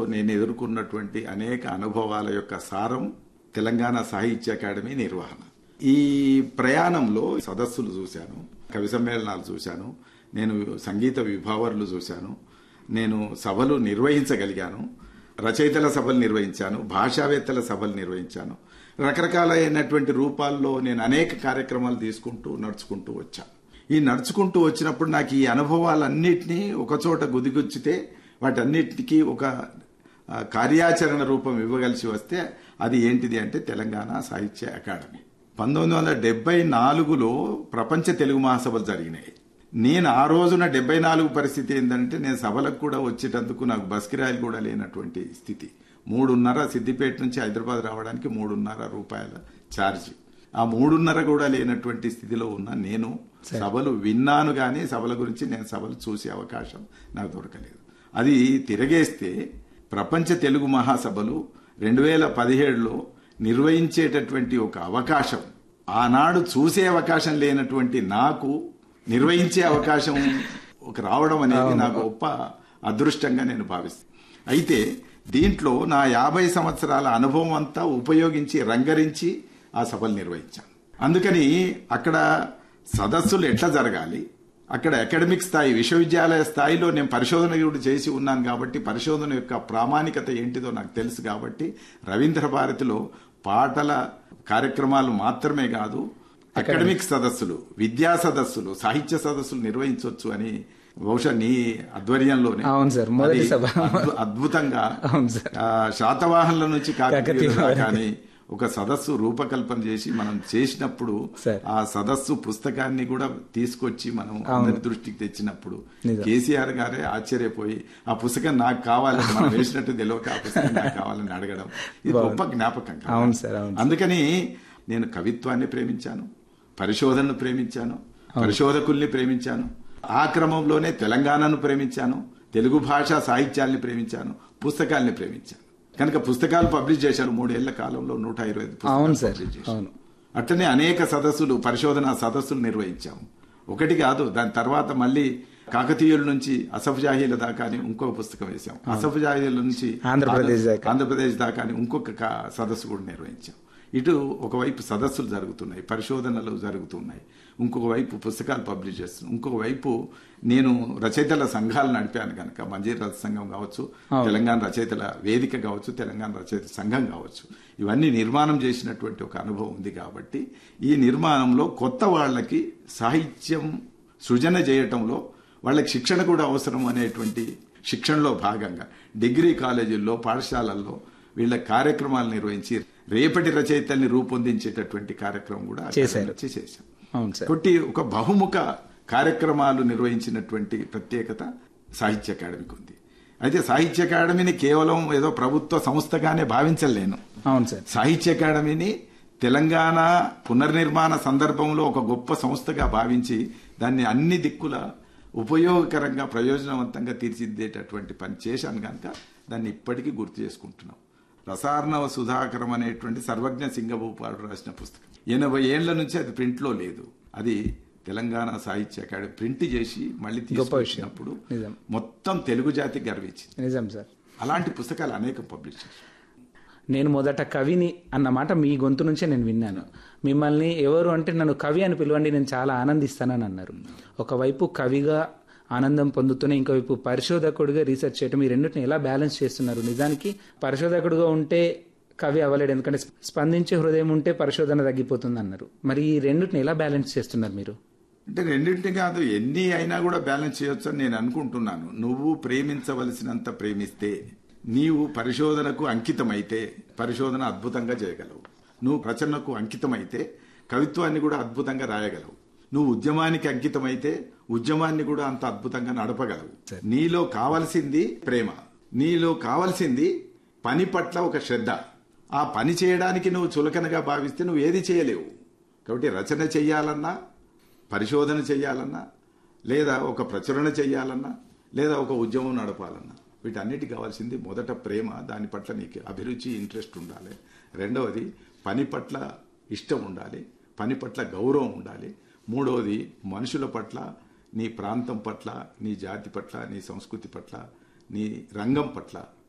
నేను ఎదుర్కొన్నటువంటి అనేక అనుభవాల యొక్క సారం తెలంగాణ సాహిత్య అకాడమీ నిర్వహణ ఈ ప్రయాణంలో సదస్సులు చూశాను కవి సమ్మేళనాలు చూశాను నేను సంగీత విభావరులు చూశాను నేను సభలు నిర్వహించగలిగాను రచయితల సభలు నిర్వహించాను భాషావేత్తల సభలు నిర్వహించాను రకరకాలైనటువంటి రూపాల్లో నేను అనేక కార్యక్రమాలు తీసుకుంటూ నడుచుకుంటూ వచ్చాను ఈ నడుచుకుంటూ వచ్చినప్పుడు నాకు ఈ అనుభవాలన్నింటినీ ఒకచోట గుదిగుచ్చితే వాటన్నిటికీ ఒక ఆ, కార్యాచరణ రూపం ఇవ్వగలిసి వస్తే అది ఏంటిది అంటే తెలంగాణ సాహిత్య అకాడమీ పంతొమ్మిది వందల డెబ్బై నాలుగులో ప్రపంచ తెలుగు మహాసభలు జరిగినాయి నేను ఆ రోజున డెబ్బై నాలుగు పరిస్థితి ఏంటంటే నేను సభలకు కూడా వచ్చేటందుకు నాకు బస్ కిరాయిలు కూడా లేనటువంటి స్థితి మూడున్నర సిద్దిపేట నుంచి హైదరాబాద్ రావడానికి మూడున్నర రూపాయల ఛార్జ్ ఆ మూడున్నర కూడా లేనటువంటి స్థితిలో ఉన్న నేను సభలు విన్నాను కానీ సభల గురించి నేను సభలు చూసే అవకాశం నాకు దొరకలేదు అది తిరగేస్తే ప్రపంచ తెలుగు మహాసభలు రెండు వేల పదిహేడులో నిర్వహించేటటువంటి ఒక అవకాశం ఆనాడు చూసే అవకాశం లేనటువంటి నాకు నిర్వహించే అవకాశం ఒక రావడం అనేది నాకు గొప్ప అదృష్టంగా నేను భావిస్తాను అయితే దీంట్లో నా యాభై సంవత్సరాల అనుభవం అంతా ఉపయోగించి రంగరించి ఆ సభలు నిర్వహించాను అందుకని అక్కడ సదస్సులు ఎట్లా జరగాలి అక్కడ అకాడమిక్ స్థాయి విశ్వవిద్యాలయ స్థాయిలో నేను పరిశోధన కూడా చేసి ఉన్నాను కాబట్టి పరిశోధన యొక్క ప్రామాణికత ఏంటిదో నాకు తెలుసు కాబట్టి రవీంద్ర భారతిలో పాటల కార్యక్రమాలు మాత్రమే కాదు అకాడమిక్ సదస్సులు విద్యా సదస్సులు సాహిత్య సదస్సులు నిర్వహించవచ్చు అని బహుశా నీ ఆధ్వర్యంలోనే అవును సార్, మొదటి అది సభ. అద్భు- అద్భుతంగా అవును సార్. ఆ, శాతవాహనుల నుంచి కాకతీయుల కాకతీయుల దాకా వరకు. అని ఒక సదస్సు రూపకల్పన చేసి మనం చేసినప్పుడు సార్. ఆ సదస్సు పుస్తకాన్ని కూడా తీసుకొచ్చి మనం అందరి దృష్టికి తెచ్చినప్పుడు నిజం. కేసీఆర్ గారే ఆశ్చర్యపోయి ఆ పుస్తకం నాకు కావాలి మనం వేసినట్టు తెలియక ఆ పుస్తకం నాకు కావాలని అడగడం ఇది గొప్ప జ్ఞాపకం కదా. అవును సార్, అవును సార్. అందుకని నేను కవిత్వాన్ని ప్రేమించాను పరిశోధనను ప్రేమించాను పరిశోధకుల్ని ప్రేమించాను ఆ క్రమంలోనే తెలంగాణను ప్రేమించాను తెలుగు భాషా సాహిత్యాల్ని ప్రేమించాను పుస్తకాల్ని ప్రేమించాను కనుక పుస్తకాలు పబ్లిష్ చేశాను మూడేళ్ల కాలంలో నూట ఇరవై ఐదు పుస్తకాలు అవును సార్, పబ్లిష్ చేశాను. అవును. అట్లనే అనేక సదస్సులు పరిశోధన సదస్సులు నిర్వహించాము ఒకటి కాదు దాని తర్వాత మళ్ళీ కాకతీయుల నుంచి అసఫ్ జాహీల దాకా అని ఇంకొక పుస్తకం వేశాం అసఫ్ జాహీల నుంచి ఆంధ్రప్రదేశ్ దాకా. ఆంధ్రప్రదేశ్ దాకా అని ఇంకొక కా- సదస్సు కూడా నిర్వహించాం ఇటు ఒకవైపు సదస్సులు జరుగుతున్నాయి పరిశోధనలు జరుగుతున్నాయి ఇంకొక వైపు పుస్తకాలు పబ్లిష్ చేస్తున్నాం ఇంకొక వైపు నేను రచయితల సంఘాలు నడిపాను కనుక మంజీర్ రచ సంఘం కావచ్చు తెలంగాణ రచయితల వేదిక కావచ్చు తెలంగాణ రచయిత సంఘం కావచ్చు ఇవన్నీ నిర్మాణం చేసినటువంటి ఒక అనుభవం ఉంది కాబట్టి ఈ నిర్మాణంలో కొత్త వాళ్ళకి సాహిత్యం సృజన చేయటంలో వాళ్ళకి శిక్షణ కూడా అవసరం అనేటువంటి శిక్షణలో భాగంగా డిగ్రీ కాలేజీల్లో పాఠశాలల్లో వీళ్ళ కార్యక్రమాలు నిర్వహించి రేపటి రచయితల్ని రూపొందించేటటువంటి కార్యక్రమం కూడా చేశారు. వచ్చి చేశాం అవును సార్ కాబట్టి ఒక బహుముఖ కార్యక్రమాలు నిర్వహించినటువంటి ప్రత్యేకత సాహిత్య అకాడమీకి ఉంది అయితే సాహిత్య అకాడమీని కేవలం ఏదో ప్రభుత్వ సంస్థగానే భావించలేను అవును సార్ సాహిత్య అకాడమీని తెలంగాణ పునర్నిర్మాణ సందర్భంలో ఒక గొప్ప సంస్థగా భావించి దాన్ని అన్ని దిక్కుల ఉపయోగకరంగా ప్రయోజనవంతంగా తీర్చిదిద్దేటటువంటి పని చేశాను కనుక దాన్ని ఇప్పటికీ గుర్తు చేసుకుంటున్నాం రసార్ణవ సుధాకరం అనేటువంటి సర్వజ్ఞ సింగభూపాడు రాసిన పుస్తకం ఎనభై ఏళ్ల నుంచి అది ప్రింట్లో లేదు అది తెలంగాణ సాహిత్య అకాడమీ ప్రింట్ చేసి మళ్ళీ గొప్ప విషయం. తీసుకొచ్చినప్పుడు నిజం. మొత్తం తెలుగు జాతికి గర్వించింది నిజం సార్ అలాంటి పుస్తకాలు అనేకం పబ్లిష్ చేశారు నేను మొదట కవిని అన్న మాట మీ గొంతు నుంచే నేను విన్నాను మిమ్మల్ని ఎవరు అంటే నన్ను కవి అని పిలవండి నేను చాలా ఆనందిస్తానని అన్నారు ఒకవైపు కవిగా ఆనందం పొందుతూనే ఇంకోవైపు పరిశోధకుడిగా రీసెర్చ్ చేయటం ఈ రెండింటిని ఎలా బ్యాలెన్స్ చేస్తున్నారు నిజానికి పరిశోధకుడిగా ఉంటే కవి అవ్వలేడు ఎందుకంటే స్పందించే హృదయం ఉంటే పరిశోధన తగ్గిపోతుంది అన్నారు మరి ఈ రెండింటిని ఎలా బ్యాలెన్స్ చేస్తున్నారు మీరు అంటే రెండింటిని కాదు ఎన్ని అయినా కూడా బ్యాలెన్స్ చేయొచ్చు అని నేను అనుకుంటున్నాను నువ్వు ప్రేమించవలసినంత ప్రేమిస్తే నీవు పరిశోధనకు అంకితమైతే పరిశోధన అద్భుతంగా చేయగలవు నువ్వు రచనకు అంకితమైతే కవిత్వాన్ని కూడా అద్భుతంగా రాయగలవు నువ్వు ఉద్యమానికి అంకితమైతే ఉద్యమాన్ని కూడా అంత అద్భుతంగా నడపగలవు నీలో కావలసింది ప్రేమ నీలో కావలసింది పని పట్ల ఒక శ్రద్ధ ఆ పని చేయడానికి నువ్వు చులకనగా భావిస్తే నువ్వు ఏది చేయలేవు కాబట్టి రచన చెయ్యాలన్నా పరిశోధన చేయాలన్నా లేదా ఒక ప్రచురణ చేయాలన్నా లేదా ఒక ఉద్యమం నడపాలన్నా వీటన్నిటికి కావాల్సింది మొదట ప్రేమ దాని పట్ల నీకు అభిరుచి ఇంట్రెస్ట్ ఉండాలి రెండవది పని పట్ల ఇష్టం ఉండాలి పని పట్ల గౌరవం ఉండాలి మూడవది మనుషుల పట్ల నీ ప్రాంతం పట్ల నీ జాతి పట్ల నీ సంస్కృతి పట్ల నీ రంగం పట్ల